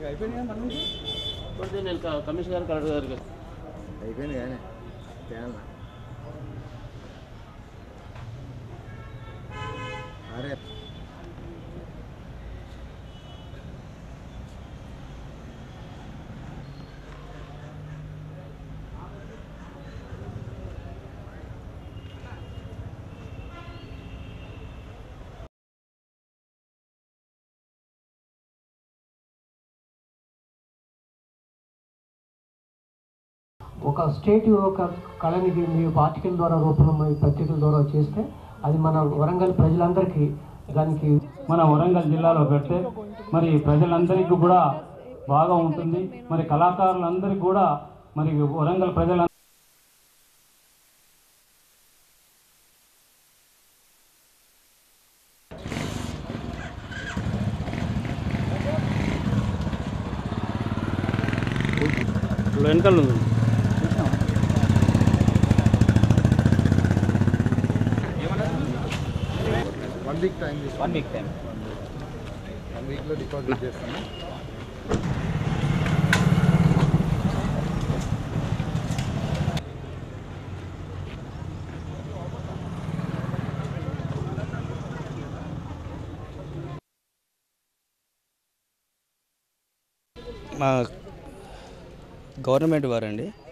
కొడితే నేను క- కమిషనర్ గారు కలెక్టర్ గారికి అయిపోయింది కానీ తేలనా అరే ఒక స్టేట్ ఒక కళని మీ ఆర్టికల్ ద్వారా రూపంలో మీ పత్రికల ద్వారా చేస్తే అది మన వరంగల్ ప్రజలందరికీ దానికి మన వరంగల్ జిల్లాలో పెడితే మరి ప్రజలందరికీ కూడా బాగా ఉంటుంది మరి కళాకారులందరికీ కూడా మరి వరంగల్ ప్రజల వెనకాల ఉంది one week time one week time one వీక్లో డిపాజిట్ చేస్తాను మా గవర్నమెంట్ వారండి